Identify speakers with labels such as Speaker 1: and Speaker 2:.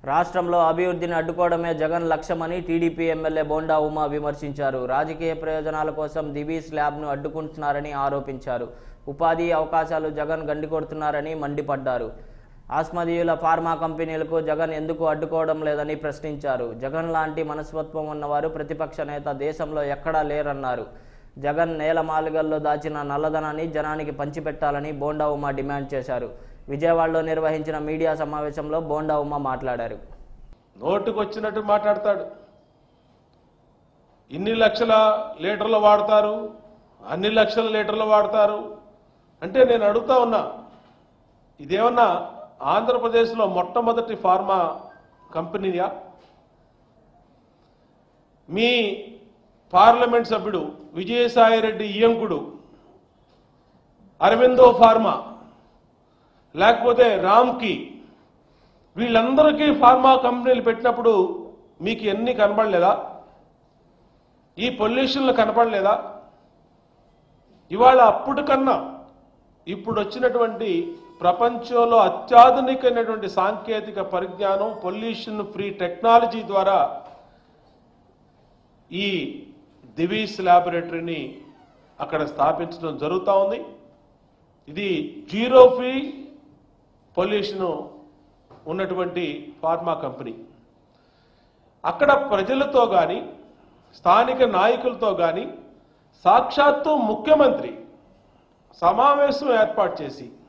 Speaker 1: రాష్ట్రంలో అభివృద్ధిని అడ్డుకోవడమే జగన్ లక్ష్యమని టీడీపీ ఎమ్మెల్యే బోండా ఉమా విమర్శించారు రాజకీయ ప్రయోజనాల కోసం దివీస్ ల్యాబ్ను అడ్డుకుంటున్నారని ఆరోపించారు ఉపాధి అవకాశాలు జగన్ గండికొడుతున్నారని మండిపడ్డారు ఆస్మదీయుల ఫార్మా కంపెనీలకు జగన్ ఎందుకు అడ్డుకోవడం లేదని ప్రశ్నించారు జగన్ లాంటి మనస్తత్వం ఉన్నవారు ప్రతిపక్ష నేత దేశంలో ఎక్కడా లేరన్నారు జగన్ నేల మాలిగల్లో దాచిన నల్లధనాన్ని జనానికి పంచిపెట్టాలని బోండా ఉమా డిమాండ్ చేశారు విజయవాడలో నిర్వహించిన మీడియా సమావేశంలో బోండా ఉమా మాట్లాడారు
Speaker 2: నోటుకు వచ్చినట్టు మాట్లాడతాడు ఇన్ని లక్షల లీటర్లు వాడతారు అన్ని లక్షల లీటర్లు వాడతారు అంటే నేను అడుగుతా ఉన్నా ఇదేమన్నా ఆంధ్రప్రదేశ్లో మొట్టమొదటి ఫార్మా కంపెనీయా మీ పార్లమెంట్ సభ్యుడు విజయసాయిరెడ్డి ఇయంకుడు అరవిందో ఫార్మా లేకపోతే రామ్కి వీళ్ళందరికీ ఫార్మా కంపెనీలు పెట్టినప్పుడు మీకు ఎన్ని కనపడలేదా ఈ పొల్యూషన్లు కనపడలేదా ఇవాళ అప్పటికన్నా ఇప్పుడు వచ్చినటువంటి ప్రపంచంలో అత్యాధునికమైనటువంటి సాంకేతిక పరిజ్ఞానం పొల్యూషన్ ఫ్రీ టెక్నాలజీ ద్వారా ఈ దివీస్ ల్యాబొరేటరీని అక్కడ స్థాపించడం జరుగుతూ ఉంది ఇది జీరో ఫ్రీ పొల్యూషన్ ఉన్నటువంటి ఫార్మా కంపెనీ అక్కడ ప్రజలతో కానీ స్థానిక నాయకులతో కానీ సాక్షాత్తు ముఖ్యమంత్రి సమావేశం ఏర్పాటు చేసి